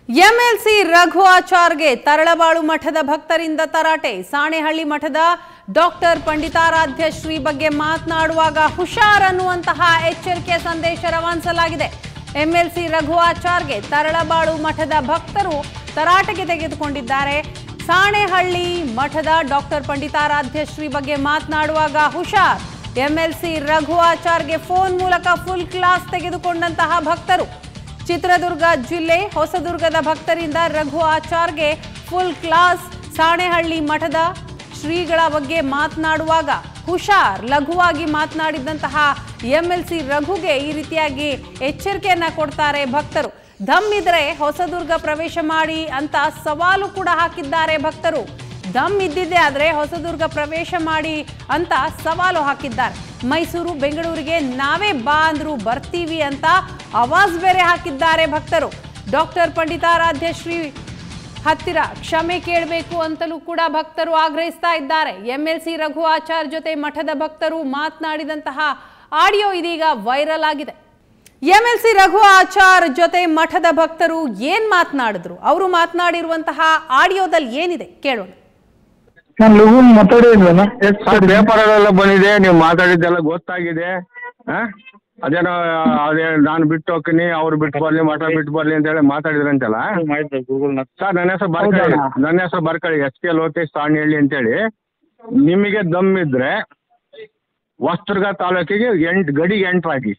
MLC Raghu ಆಚಾರ್ಗೆ Taralabalu ಮಠದ ಭಕ್ತರಿಂದ ತರಾಟೆ ಸಾಣೆಹಳ್ಳಿ ಮಠದ ಡಾಕ್ಟರ್ ಪಂಡಿತಾರಾಧ್ಯ ಶ್ರೀ ಬಗ್ಗೆ ಮಾತನಾಡುವಾಗ ಹುಷಾರ್ ಅನ್ನುವಂತಹ ಎಚ್ಚರಿಕೆ ಸಂದೇಶ ರವಾನಿಸಲಾಗಿದೆ ಎಂಎಲ್ಸಿ ರಘು ಆಚಾರ್ಗೆ ತರಳಬಾಳು ಮಠದ ಭಕ್ತರು ತರಾಟೆಗೆ ತೆಗೆದುಕೊಂಡಿದ್ದಾರೆ ಸಾಣೆಹಳ್ಳಿ ಮಠದ ಡಾಕ್ಟರ್ ಪಂಡಿತಾರಾಧ್ಯ ಶ್ರೀ ಬಗ್ಗೆ ಮಾತನಾಡುವಾಗ ಹುಷಾರ್ ಎಂಎಲ್ಸಿ ರಘು ಆಚಾರ್ಗೆ ಫೋನ್ ಮೂಲಕ ಫುಲ್ ಕ್ಲಾಸ್ ತೆಗೆದುಕೊಂಡಂತಹ ಭಕ್ತರು ಚಿತ್ರದುರ್ಗ ಜಿಲ್ಲೆ ಹೊಸದುರ್ಗದ ಭಕ್ತರಿಂದ ರಘು ಆಚಾರ್ಗೆ ಫುಲ್ ಕ್ಲಾಸ್ ಸಾಣೆಹಳ್ಳಿ ಮಠದ ಶ್ರೀಗಳ ಬಗ್ಗೆ ಮಾತನಾಡುವಾಗ ಹುಷಾರ್ ಲಘುವಾಗಿ ಮಾತನಾಡಿದಂತಹ ಎಂಎಲ್ಸಿ ರಘುಗೆ ಈ ರೀತಿಯಾಗಿ ಎಚ್ಚರಿಕೆಯನ್ನ ಕೊಡ್ತಾರೆ ಭಕ್ತರು ದಮ್ ಇದ್ರೆ ಹೊಸದುರ್ಗ ಪ್ರವೇಶ ಮಾಡಿ ಅಂತ ಸವಾಲು ಕೂಡ ಹಾಕಿದ್ದಾರೆ ಭಕ್ತರು ದಮ್ ಇದ್ದಿದ್ದೆ ಆದ್ರೆ ಹೊಸದುರ್ಗ ಪ್ರವೇಶ ಮಾಡಿ ಅಂತ ಸವಾಲು ಹಾಕಿದ್ದಾರೆ ಮೈಸೂರು ಬೆಂಗಳೂರಿಗೆ ನಾವೇ ಬಾ ಅಂದ್ರು ಬರ್ತೀವಿ ಅಂತ ಆವಾಜ್ ಬೇರೆ ಹಾಕಿದ್ದಾರೆ ಭಕ್ತರು ಡಾಕ್ಟರ್ ಪಂಡಿತಾರಾಧ್ಯ ಶ್ರೀ ಹತ್ತಿರ ಕ್ಷಮೆ ಕೇಳಬೇಕು ಅಂತಲೂ ಕೂಡ ಭಕ್ತರು ಆಗ್ರಹಿಸ್ತಾ ಇದ್ದಾರೆ ಎಂಎಲ್ಸಿ ರಘು ಆಚಾರ್ ಜೊತೆ ಮಠದ ಭಕ್ತರು ಮಾತನಾಡಿದಂತಹ ಆಡಿಯೋ ಇದೀಗ ವೈರಲ್ ಆಗಿದೆ ಎಂಎಲ್ಸಿ ರಘು ಆಚಾರ್ ಜೊತೆ ಮಠದ ಭಕ್ತರು ಏನ್ ಮಾತನಾಡಿದ್ರು ಅವರು ಮಾತನಾಡಿರುವಂತಹ ಆಡಿಯೋದಲ್ಲಿ ಏನಿದೆ ಕೇಳೋಣ ನಾನು ಲಘು ಮಾತಾಡಿದ್ವಲ್ಲ ಸರ್ ಪೇಪರಲ್ಲೆಲ್ಲ ಬಂದಿದೆ ನೀವು ಮಾತಾಡಿದ್ದೆಲ್ಲ ಗೊತ್ತಾಗಿದೆ ಆ? ಅದೇನೋ ಅದೇ ನಾನು ಬಿಟ್ಟು ಹೋಗ್ತೀನಿ ಅವ್ರು ಬಿಟ್ಟು ಬರ್ಲಿ ಮಠ ಬಿಟ್ಟು ಬರ್ಲಿ ಅಂತ ಹೇಳಿ ಮಾತಾಡಿದ್ರಂತಲ್ಲ ಮಾಡಿದ್ದೆ ಗೂಗಲ್ ಸರ್ ನನ್ನ ಹೆಸರು ಬರ್ಕಳಿ ಹೌದಾ? ನನ್ನ ಹೆಸರು ಬರ್ಕಳಿ ಎಸ್ ಕೆ ಲೋಕೇಶ್ ಸಾಣಿಹಳ್ಳಿ ಅಂತೇಳಿ ನಿಮಗೆ ದಮ್ ಇದ್ರೆ ಹೊಸದುರ್ಗ ತಾಲೂಕಿಗೆ ಎಂಟು ಗಡಿಗೆ ಎಂಟ್ರಾಗಿ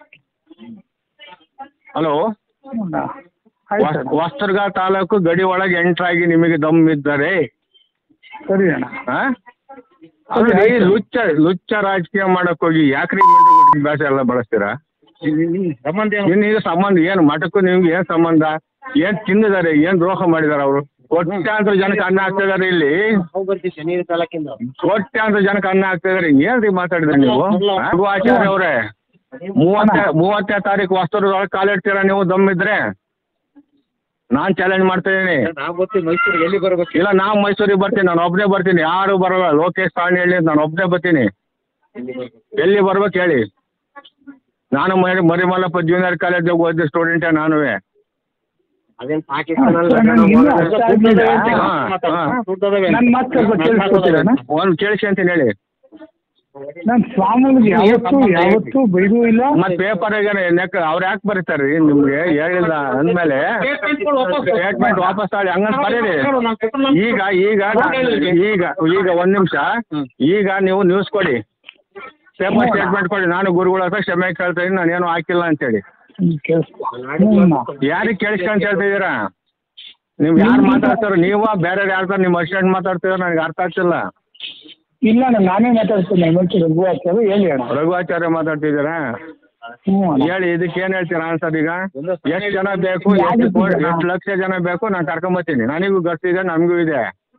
ಹಲೋ ಆಯ್ತು ಅಣ್ಣ. ಹೊಸದುರ್ಗ ತಾಲೂಕು ಗಡಿ ಒಳಗೆ ಎಂಟ್ರಾಗಿ ನಿಮಗೆ ದಮ್ ಇದ್ದರೆ ಸರಿ ಅಣ್ಣ ಆ? ಅಲ್ರಿ ಲುಚ್ಚ ಲುಚ್ಚ ರಾಜಕೀಯ ಮಾಡಕ್ ಹೋಗಿ ಯಾಕ್ರಿ ಮೆಂಡು ಭಾಷೆ ಎಲ್ಲ ಬಳಸ್ತೀರಾ ಸಂಬಂಧ ಇನ್ನು ಇದು ಸಂಬಂಧ ಏನು ಮಠಕ್ಕೂ ನಿಮ್ಗೆ ಏನ್ ಸಂಬಂಧ ಏನ್ ತಿಂದಿದ್ದಾರೆ ಏನ್ ದ್ರೋಹ ಮಾಡಿದಾರೆ ಅವರು ಕೋಟ್ಯಾಂತರ ಜನಕ್ಕೆ ಅನ್ನ ಹಾಕ್ತಿದಾರೆ ಇಲ್ಲಿ ಶನಿ ತಾಲೂಕಿಂದ ಕೋಟ್ಯಾಂತರ ಜನಕ್ಕೆ ಅನ್ನ ಹಾಕ್ತಿದಾರೆ ಏನ್ರಿ ಮಾತಾಡಿದ್ರಿ ನೀವು ಆ? ರಘು ಆಚಾರ್ಯ ಅವರೇ ಮೂವತ್ತ ಮೂವತ್ತನೇ ತಾರೀಕು ವಸ್ತುರೊಳಗೆ ಕಾಲಿಡ್ತೀರಾ ನೀವು ದಮ್ ಇದ್ರೆ ನಾನ್ ಚಾಲೆಂಜ್ ಮಾಡ್ತಾ ಇದೀನಿ ನಾವು ಗೊತ್ತಿ ಮೈಸೂರಿಗೆ ಎಲ್ಲಿ ಬರ್ಬೇಕು ಇಲ್ಲ ನಾವು ಮೈಸೂರಿಗೆ ಬರ್ತೀನಿ ನಾನು ಒಬ್ಬನೇ ಬರ್ತೀನಿ ಯಾರು ಬರಲ್ಲ ಲೋಕೇಶ್ ಸಾಣಿ ಹೇಳಿ ನಾನು ಒಬ್ಬನೇ ಬರ್ತೀನಿ ಎಲ್ಲಿ ಬರ್ಬೇಕು ಹೇಳಿ ನಾನು ಮರಿ ಮರಿಮಲ್ಲಪ್ಪ ಜೂನಿಯರ್ ಕಾಲೇಜಿಗೆ ಓದಿದ ಸ್ಟೂಡೆಂಟೇ ನಾನುವೇ ಅದೇನ್ ನನ್ನ ಮಾತು ಸ್ವಲ್ಪ ಕೇಳಿಸ್ಕೊತೀರಣ್ಣ ಒಂದು ಕೇಳಿಸಿ ಅಂತೀನಿ ಹೇಳಿ ನಾನು ಸ್ವಾಮಿಗಳಿಗೆ ಯಾವತ್ತೂ ಯಾವತ್ತೂ ಬೈದೂ ಇಲ್ಲ ಮತ್ತೆ ಪೇಪರ್ಗೆ ನೆಕ್ ಅವ್ರು ಯಾಕೆ ಬರೀತಾರೆ ನಿಮ್ಗೆ ಹೇಳಿಲ್ಲ ಅಂದಮೇಲೆ ಸ್ಟೇಟ್ಮೆಂಟ್ ವಾಪಸ್ ತಾಳಿ ಹಂಗಂತ ಬರೀರಿ ಈಗ ಈಗ ಈಗ ಈಗ ಒಂದ್ ನಿಮಿಷ ಈಗ ನೀವು ನ್ಯೂಸ್ ಕೊಡಿ ಪೇಪರ್ ಸ್ಟೇಟ್ಮೆಂಟ್ ಕೊಡಿ ನಾನು ಗುರುಗಳ ಹತ್ರ ಕ್ಷಮೆ ಕೇಳ್ತಾ ಇದ್ದೀನಿ ನಾನೇನು ಹಾಕಿಲ್ಲ ಅಂತೇಳಿ ಹ್ಮ್, ಕೇಳಿಸ್ಕೊ. ಹ್ಮ್. ಯಾರಿಗೆ ಕೇಳಿಸ್ಕೊಂತ ಹೇಳ್ತಾ ಇದ್ದೀರಾ ನೀವು ಯಾರು ಮಾತಾಡ್ತಾರೋ ನೀವ ಬೇರೆ ಯಾರ್ತಾರ ನಿಮ್ಮ ಅಸಿಸ್ಟೆಂಟ್ ಮಾತಾಡ್ತಿರೋ ನನಗೆ ಅರ್ಥ ಆಗ್ತಿಲ್ಲ ಇಲ್ಲ ಅಣ್ಣ ನಾನೇ ಮಾತಾಡ್ತೀನಿ ಎಮರ್ಜಿ ರಘು ಆಚಾರ್ಯ ಹೇಳಿ ಅಣ್ಣ ರಘುವಾಚಾರ್ಯ ಮಾತಾಡ್ತಿದ್ದೀರಾ ಹ್ಞೂ ಅಣ್ಣ ಹೇಳಿ ಇದಕ್ಕೆ ಏನ್ ಹೇಳ್ತೀರಾ ಆನ್ಸರ್ ಈಗ ಎಷ್ಟು ಜನ ಬೇಕು ಎಷ್ಟು ಕೋಟಿ ಎಷ್ಟು ಲಕ್ಷ ಜನ ಬೇಕು ನಾನು ಕರ್ಕೊಂಬತ್ತೀನಿ ನನಗೂ ಗೊತ್ತಿದೆ ನಮಗೂ ಇದೆ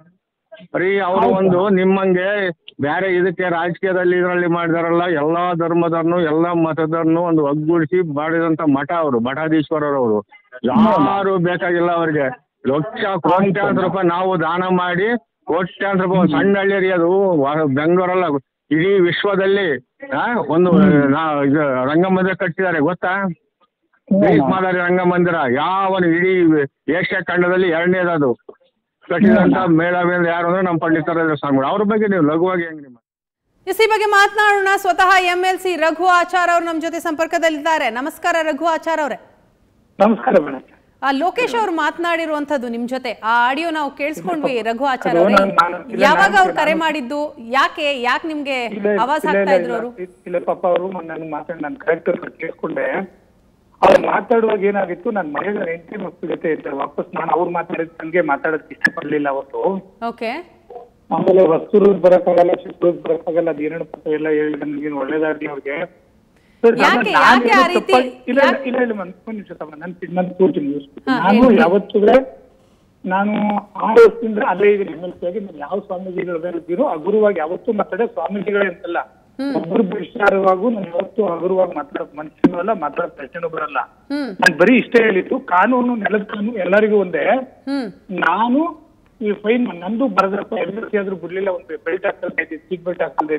ಬರೀ ಅವರು ಒಂದು ನಿಮ್ಮಂಗೆ ಬೇರೆ ಇದಕ್ಕೆ ರಾಜಕೀಯದಲ್ಲಿ ಇದರಲ್ಲಿ ಮಾಡಿದಾರಲ್ಲ ಎಲ್ಲಾ ಧರ್ಮದವ್ರನ್ನು ಎಲ್ಲಾ ಮತದವ್ರನ್ನು ಒಂದು ಒಗ್ಗೂಡಿಸಿ ಮಾಡಿದಂತ ಮಠ ಅವರು ಮಠಾಧೀಶ್ವರರು ಅವರು ಯಾರು ಬೇಕಾಗಿಲ್ಲ ಅವ್ರಿಗೆ ಲಕ್ಷ ಕೋಟ್ಯಾಂತರ ರೂಪಾಯಿ ನಾವು ದಾನ ಮಾಡಿ ಕೋಟ್ಯಾಂತರ ರೂಪಾಯಿ ಒಂದು ಸಣ್ಣ ಹಳ್ಳಿ ರೀ ಅದು ವ- ಬೆಂಗಳೂರಲ್ಲ ಇಡೀ ವಿಶ್ವದಲ್ಲಿ ಆ, ಒಂದು ನಾ- ಇದು ರಂಗಮಂದಿರ ಕಟ್ಟಿದ್ದಾರೆ ಗೊತ್ತಾ ಹ್ಞೂ ಗ್ರೀಸ್ ಅಣ್ಣ. ಮಾದರಿ ರಂಗಮಂದಿರ ಯಾವನು ಇಡೀ ಏಷ್ಯಾ ಖಂಡದಲ್ಲಿ ಎರಡನೇದದು ಕಟ್ಟಿದಂತ ಮೇಧಾವಿ ಯಾರು ಅಂದ್ರೆ ನಮ್ಮ ಪಂಡಿತರಾಜ ಸ್ವಾಮಿಗಳು ಅವ್ರ ಬಗ್ಗೆ ನೀವು ಲಘುವಾಗಿ ಹೆಂಗ್ ನಿಮ್ಮ ಎಸ್ ಈ ಬಗ್ಗೆ ಮಾತನಾಡೋಣ ಸ್ವತಃ ಎಂಎಲ್ಸಿ ರಘು ಆಚಾರ್ ಅವರು ನಮ್ಮ ಜೊತೆ ಸಂಪರ್ಕದಲ್ಲಿದ್ದಾರೆ ನಮಸ್ಕಾರ ರಘು ಆಚಾರ್ ಅವರೇ ನಮಸ್ಕಾರ ಮೇಡಮ್ ಆ ಲೋಕೇಶ್ ಅವರು ಮಾತನಾಡಿರುವಂತದ್ದು ನಿಮ್ ಜೊತೆ ಆ ಆಡಿಯೋ ನಾವು ಕೇಳಿಸ್ಕೊಂಡ್ವಿ ರಘು ಆಚಾರ್ ಅದು ಅವರೇ ನಾನು- ನಾನು- ಇಲ್ಲ, ಯಾವಾಗ ನಾನು- ಅವ್ರು ಕರೆ ಮಾಡಿದ್ದು ಯಾಕೆ ಯಾಕೆ ನಿಮ್ಗೆ ಇಲ್ಲ ಆವಾಜ್ ಇಲ್ಲ, ಹಾಕ್ತಾ ಇಲ್ಲ, ಇದ್ರು ಅವರು ಇಲ್ಲ, ಇಲ್ಲ ಪಾಪ ಅವರು ನನ್ನ ಮಾತಾಡಿ ನಾನು ಕರೆಕ್ಟ್ ಕೇಳಿಸ್ಕೊಂಡೆ ಅವ್ರು ಮಾತಾಡುವಾಗ ಏನಾಗಿತ್ತು ನನ್ನ ಮನೆಯ ಹೆಂಡತಿ ಮಕ್ಕಳ ಜೊತೆ ಇದ್ದಾರೆ ವಾಪಸ್ ನಾನು ಅವ್ರು ಮಾತಾಡಿದ ಹಂಗೆ ಮಾತಾಡೋದಕ್ಕೆ ಇಷ್ಟಪಡ್ಲಿಲ್ಲ ಅವತ್ತು ಓಕೆ ಆಮೇಲೆ ವಸ್ತುರು ಬರಕ್ಕಾಗಲ್ಲ ಚಿತ್ರೂರ್ ಬರಕ್ಕಾಗಲ್ಲ ಅದೇನೇನು ಪತ್ರ ಎಲ್ಲ ಹೇಳಿ ನನಗೇನು ಒಳ್ಳೇದಾಗ್ಲಿ ಅವ್ರಿಗೆ ಸರ್, ನಾನು- ಯಾಕೆ- ನಾನು ಯಾಕೆ ಆ ಏನೋ ರೀತಿ- ತಪ್ಪಾಗಿ- ಇಲ್ಲ ಇಲ್ಲ, ಯಾಕೆ- ಇಲ್ಲ ಇಲ್ಲ ಒಂದ್ ಒಂದ್ ನಿಮಿಷ ತಮ್ಮ ನಾನು ನಾನು ಕೂರ್ತೀನಿ ಹಾ, ನಾನು ಹೇಳಿ. ಯಾವತ್ತೂ ನಾನು ಆರು ವರ್ಷದಿಂದ ಅಲ್ಲೇ ಇದ್ದೀನಿ ಎಮ್ ಎಲ್ ಸಿ ಆಗಿ ನಾನು ಯಾವ ಸ್ವಾಮೀಜಿಗಳು ಇದ್ದೀರೋ ಹಗುರವಾಗಿ ಯಾವತ್ತೂ ಮಾತಾಡೋ ಸ್ವಾಮೀಜಿಗಳೇ ಅಂತಲ್ಲ ಒಬ್ಬರು ವಿಚಾರವಾಗೂ ನಾನು ಯಾವತ್ತೂ ಹಗುರವಾಗಿ ಮಾತಾಡೋ ಮನುಷ್ಯನೂ ಅಲ್ಲ ಮಾತಾಡೋ ಪ್ರಶ್ನೆನೂ ಬರಲ್ಲ ಹ್ಮ್ ನಾನು ಬರೀ ಇಷ್ಟೇ ಹೇಳಿದ್ದು ಕಾನೂನು ನೆಲದ ಕಾನೂನು ಎಲ್ಲರಿಗೂ ಒಂದೇ ಹ್ಮ್ ನಾನು ಈ ಫೈನ್ ನಂದು ಬರದ್ರಪ್ಪ ಎಮ್ ಎಲ್ ಸಿ ಆದ್ರೂ ಬಿಡ್ಲಿಲ್ಲ ಒಂದು ಬೆಲ್ಟ್ ಹಾಕಲ್ತಾ ಇದ್ದಿ ಸೀಟ್ ಬೆಲ್ಟ್ ಹಾಕಲ್ತಾ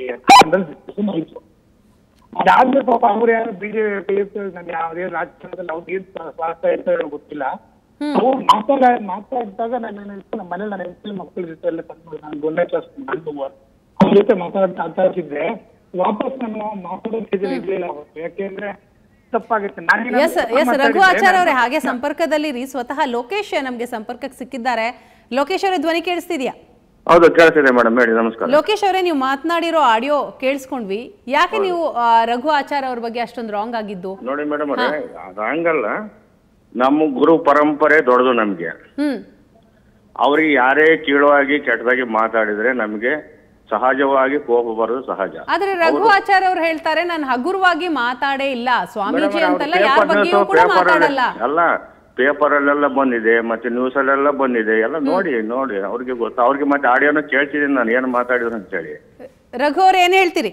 ಇದ್ದಿ ಆಯ್ತು ಅದಾದ್ಮೇಲೆ ಪಾಪ ಅವ್ರು ಯಾರು ಬಿಜೆಪಿ ನಾನು ಯಾವುದೇ ರಾಜಕಾರಣದಲ್ಲಿ ಅವ್ರಿಗೆ ಏನ್ ಸ್ವಾರ್ಥ ಇರ್ತೋ ಗೊತ್ತಿಲ್ಲ ಅವು ಮಾತಾಡ ಮಾತಾಡಿದಾಗ ನಾನು ಏನಾಯ್ತು ನಮ್ಮ ಮನೇಲಿ ನನ್ನ ಹೆಂಡತಿ ಮಕ್ಕಳ ಜೊತೆ ಎಲ್ಲ ಕರ್ಕೊಂಡು ನಾನು ಒಂದನೇ ಕ್ಲಾಸ್ ನಾನು ಅವ್ರ ಜೊತೆ ಮಾತಾಡ್ತಾ ಮಾತಾಡ್ತಿದ್ದೆ ವಾಪಸ್ ನಾನು ಮಾತಾಡೋ ಸ್ಥಿತಿಯಲ್ಲಿ ಇರ್ಲಿಲ್ಲ ಅವತ್ತು ಯಾಕೆಂದ್ರೆ ತಪ್ಪಾಗುತ್ತೆ ನಾನೇನಾದ್ರು ಎಸ್ ತಪ್ಪು ಎಸ್ ರಘು ಮಾತಾಡಿದ್ರೆ ಆಚಾರ್ ಅವರೇ ನಾನು- ಹಾಗೆ ಸಂಪರ್ಕದಲ್ಲಿ ರೀ ಸ್ವತಃ ಲೋಕೇಶ್ ನಮ್ಗೆ ಸಂಪರ್ಕಕ್ಕೆ ಸಿಕ್ಕಿದ್ದಾರೆ ಲೋಕೇಶ್ ಅವರೇ ಧ್ವನಿ ಕೇಳಿಸ್ತಿದ್ಯಾ ಹೌದು ಕೇಳ್ತಿದೆ ಮೇಡಮ್ ಹೇಳಿ ನಮಸ್ಕಾರ ಲೋಕೇಶ್ ಅವರೇ ನೀವು ಮಾತನಾಡಿರೋ ಆಡಿಯೋ ಕೇಳಿಸ್ಕೊಂಡ್ವಿ ಯಾಕೆ ನೀವು ಆ, ರಘು ಆಚಾರ್ ಅವ್ರ ಬಗ್ಗೆ ಅಷ್ಟೊಂದು ರಾಂಗ್ ಆಗಿದ್ದು ನೋಡಿ ಮೇಡಮ್ ಅವರೇ ಅದು ಹಂಗಲ್ಲ ನಮ್ಮ ಗುರು ಪರಂಪರೆ ದೊಡ್ಡದು ನಮಗೆ ಹ್ಮ್ ಅವ್ರಿಗೆ ಯಾರೇ ಕೀಳುವಾಗಿ ಕೆಟ್ಟದಾಗಿ ಮಾತಾಡಿದ್ರೆ ನಮಗೆ ಸಹಜವಾಗಿ ಕೋಪ ಬರೋದು ಸಹಜ ಆದ್ರೆ ರಘು ಆಚಾರ್ ಅವ್ರು ಹೇಳ್ತಾರೆ ನಾನು ಹಗುರವಾಗಿ ಮಾತಾಡೇ ಇಲ್ಲ ಸ್ವಾಮೀಜಿ ಮೇಡಮ್, ಅಂತಲ್ಲ ಅವ್ರು ಯಾರ paper ಬಗ್ಗೆಯೂ news, ಕೂಡ paper ಅಲ್ಲಿ- ಮಾತಾಡಲ್ಲ ಅಲ್ಲ ಪೇಪರ್ ಅಲ್ಲೆಲ್ಲ ಬಂದಿದೆ ಮತ್ತೆ ನ್ಯೂಸ್ ಅಲ್ಲೆಲ್ಲ ಬಂದಿದೆ ಎಲ್ಲ ನೋಡಿ ನೋಡಿ ಅವ್ರಿಗೆ ಗೊತ್ತು ಅವ್ರಿಗೆ ಮತ್ತೆ ಆಡಿಯೋನ ಕೇಳ್ತಿದ್ದೀನಿ ನಾನು ಏನು ಮಾತಾಡಿದ್ರು ಅಂತ ಹೇಳಿ ರಘು ಅವ್ರು ಏನ್ ಹೇಳ್ತೀರಿ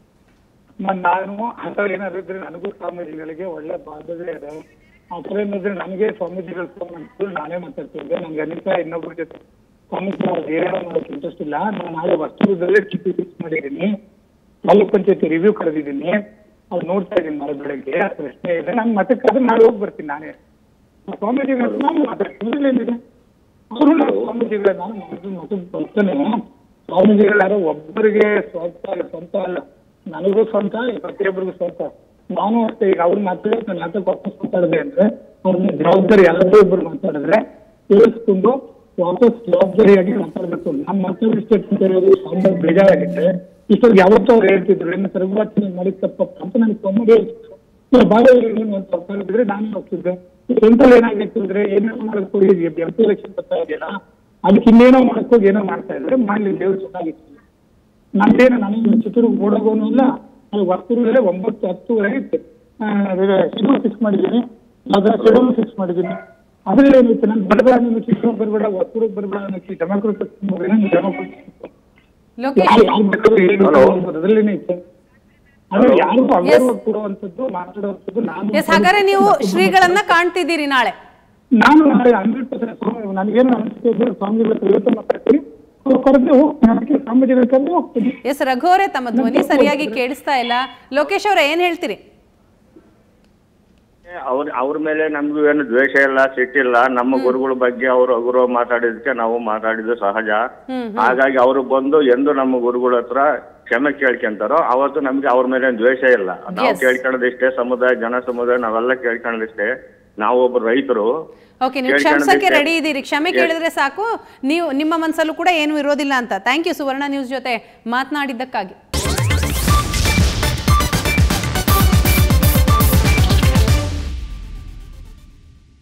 ಮ- ನಾನು ಅಂತ ಏನಾದ್ರು ಇದ್ರೆ ನನಗೂ ಸ್ವಾಮೀಜಿಗಳಿಗೆ ಒಳ್ಳೆ ಬಾಂಧವ್ಯ ಇದೆ ಆ ಥರ ಏನಾದ್ರೆ ನನಗೆ ಸ್ವಾಮೀಜಿಗಳು ಫೋನ್ ಮಾಡ್ತಿದ್ರು ನಾನೇ ಮಾತಾಡ್ತಿದ್ದೆ ನಂಗೆ ಅನಿತಾ ಇನ್ನೊಬ್ಬರ ಜೊತೆ ಸ್ವಾಮೀಜಿ ಅವ್ರು ಏನೇನೋ ಮಾಡೋಕೆ ಇಂಟ್ರೆಸ್ಟ್ ಇಲ್ಲ ನಾನು ನಾಳೆ ವಸ್ತುದಲ್ಲೇ ಟಿಪ್ಪಿ ಫಿಕ್ಸ್ ಮಾಡಿದ್ದೀನಿ ತಾಲೂಕ್ ಪಂಚಾಯತಿ ರಿವ್ಯೂ ಕರೆದಿದ್ದೀನಿ ಅದು ನೋಡ್ತಾ ಇದ್ದೀನಿ ನಾಳೆ ಬೆಳಗ್ಗೆ ಆ ಪ್ರಶ್ನೆ ಇದೆ ನಾನು ಮತ್ತೆ ಕರೆದು ನಾಳೆ ಹೋಗಿ ಬರ್ತೀನಿ ನಾನೇ ಆ ಸ್ವಾಮೀಜಿಗಳ ಹತ್ರ ನಾನು ಮಾತಾಡ್ತೀನಿ ಏನಿದೆ ಅವರು ನಾವು ಸ್ವಾಮೀಜಿಗಳ ನಾನು ಮೊದಲು ಮೊದಲು ಬರ್ತಾನೆ ಸ್ವಾಮೀಜಿಗಳು ಯಾರೋ ಒಬ್ಬರಿಗೆ ಸ್ವಂತ ಸ್ವಂತ ಅಲ್ಲ ನನಗೂ ಸ್ವಂತ ಈ ಪ್ರತಿಯೊಬ್ಬರಿಗೂ ಸ್ವಂತ ನಾನು ಅಷ್ಟೇ ಈಗ ಅವ್ರು ಮಾತಾಡಿದ್ರೆ ನಾನು ಯಾಕೆ ವಾಪಸ್ ಮಾತಾಡಿದೆ ಅಂದ್ರೆ ಅವ್ರನ್ನ ಜವಾಬ್ದಾರಿ ಎಲ್ಲರೂ ಒಬ್ಬರು ಮಾತಾಡಿದ್ರೆ ಕೇಳಿಸ್ಕೊಂಡು ವಾಪಸ್ ಜವಾಬ್ದಾರಿಯಾಗಿ ಮಾತಾಡ್ಬೇಕು ನಾನು ಮಾತಾಡೋ ಸ್ಟೇಟ್ಮೆಂಟ್ ಇರೋದು ಸಾಂಬಾರ್ ಬೇಜಾರಾಗುತ್ತೆ ಇಷ್ಟೊಂದು ಯಾವತ್ತೂ ಅವ್ರು ಹೇಳ್ತಿದ್ರು ಏನು ಸರ್ವಾತ್ ನೀನು ಮಾಡಿದ ತಪ್ಪಪ್ಪ ಅಂತ ನನಗೆ ಕಾಮಿಡಿ ಇಲ್ಲ ಬಾಳೆ ನೀನು ಅಂತ ಮಾತಾಡಿದ್ರೆ ನಾನು ಹೋಗ್ತಿದ್ದೆ ಸೆಂಟ್ರಲ್ ಏನಾಗಿತ್ತು ಅಂದ್ರೆ ಏನೇನೋ ಮಾಡಕ್ ಹೋಗಿ ಎಂ ಪಿ ಎಲೆಕ್ಷನ್ ಬರ್ತಾ ಇದೆಯಲ್ಲ ಅದಕ್ಕೆ ಇನ್ನೇನೋ ಮಾಡಕ್ ಹೋಗಿ ಏನೋ ಮಾಡ್ತಾ ಇದ್ರೆ ಮಾಡ್ಲಿ ದೇವ್ರು ಚೆನ್ನಾಗಿತ್ತು ನಂದೇನು ನನಗೆ ಚಿತ್ರದುರ್ಗ ಓಡೋಗೋನು ಇಲ್ಲ ಅದು ವರ್ತೂರಲ್ಲೇ ಒಂಬತ್ತು ಹತ್ತುವರೆಗೆ ಶೆಡ್ಯೂಲ್ ಫಿಕ್ಸ್ ಮಾಡಿದ್ದೀನಿ ಅದರ ಶೆಡ್ಯೂಲ್ ಫಿಕ್ಸ್ ಮಾಡಿದ್ದೀನಿ ಅದ್ರಲ್ಲಿ ಏನಿತ್ತು ನಾನು ಬರಬೇಡ ನೀನು ಚಿತ್ರದುರ್ಗ ಬರಬೇಡ ವರ್ತೂರಿಗೆ ಬರಬೇಡ ಅನ್ನೋಕ್ಕೆ ಡೆಮೋಕ್ರಸಿ ಡೆಮೋಕ್ರಸಿ ಲೋಕೇಶ್ ಯಾರು ಯಾರು ಬೇಕಾದ್ರೂ ಹೇಳಿ ಅನ್ನೋದು ಅದ್ರಲ್ಲೇನೆ ಇತ್ತು ಆದ್ರೆ ಯಾರಿಗೂ ಅಗೌರವ ಕೊಡುವಂಥದ್ದು ಮಾತಾಡುವಂಥದ್ದು ನಾನು ಎಸ್ ಹಾಗಾದ್ರೆ ನೀವು ಶ್ರೀಗಳನ್ನ ಕಾಣ್ತಿದ್ದೀರಿ ನಾಳೆ ನಾನು ನಾಳೆ ಹಂಡ್ರೆಡ್ ಪರ್ಸೆಂಟ್ ನನಗೇನು ಅನಿಸಿಕೆ ಇದ್ರೆ ಸ್ವಾಮಿಗಳ ಹತ್ರ ಇವತ್ತು ಮಾತಾಡ್ತೀನಿ ಅವ್ರು ಕರೆದ್ರೆ ಹೋಗ್ತೀನಿ ಅದಕ್ಕೆ ಸ್ವಾಮೀಜಿಗಳ ಕರೆದ್ರೆ ಹೋಗ್ತೀನಿ ಎಸ್ ರಘು ಅವರೇ ತಮ್ಮ ಧ್ವನಿ ಸರಿಯಾಗಿ ಕೇಳಿಸ್ತಾ ಇಲ್ಲ ಲೋಕೇಶ್ ಅವರೇ ಏನ್ ಹೇಳ್ತೀರಿ ಅವ್ರ ಅವ್ರ ಮೇಲೆ ನಮಗೂ ಏನು ದ್ವೇಷ ಇಲ್ಲ ಸಿಟ್ಟಿಲ್ಲ ನಮ್ಮ ಗುರುಗಳ ಬಗ್ಗೆ ಅವರು ಅಗುರವ ಮಾತಾಡಿದಕ್ಕೆ ನಾವು ಮಾತಾಡಿದ್ದು ಸಹಜ ಹಾಗಾಗಿ ಅವರು ಬಂದು ಎಂದು ನಮ್ಮ ಗುರುಗಳ ಹತ್ರ ಕ್ಷಮೆ ಕೇಳ್ಕೊಂತಾರೋ ಅವತ್ತು ನಮ್ಗೆ ಅವ್ರ ಮೇಲೆ ಏನ್ ದ್ವೇಷ ಇಲ್ಲ ನಾವು Yes. ಕೇಳ್ಕೊಳ್ಳೋದಿಷ್ಟೇ ಸಮುದಾಯ ಜನ ಸಮುದಾಯ ನಾವೆಲ್ಲ ಕೇಳ್ಕೊಳ್ಳೋದಿಷ್ಟೇ ನಾವು ಒಬ್ಬರು ರೈತರು ಓಕೆ ನೀವು ಕೇಳ್ಕೊಳ್ಳೋದಕ್ಕೆ- ಕ್ಷಮಿಸಕ್ಕೆ ರೆಡಿ ಇದ್ದೀರಿ ಕ್ಷಮೆ ಕೇಳಿದ್ರೆ ಸಾಕು ನೀವು ನಿಮ್ಮ ಮನಸ್ಸಲ್ಲೂ ಕೂಡ ಏನು ಇರೋದಿಲ್ಲ ಅಂತ ಥ್ಯಾಂಕ್ ಯು ಸುವರ್ಣ ನ್ಯೂಸ್ ಜೊತೆ ಮಾತನಾಡಿದ್ದಕ್ಕಾಗಿ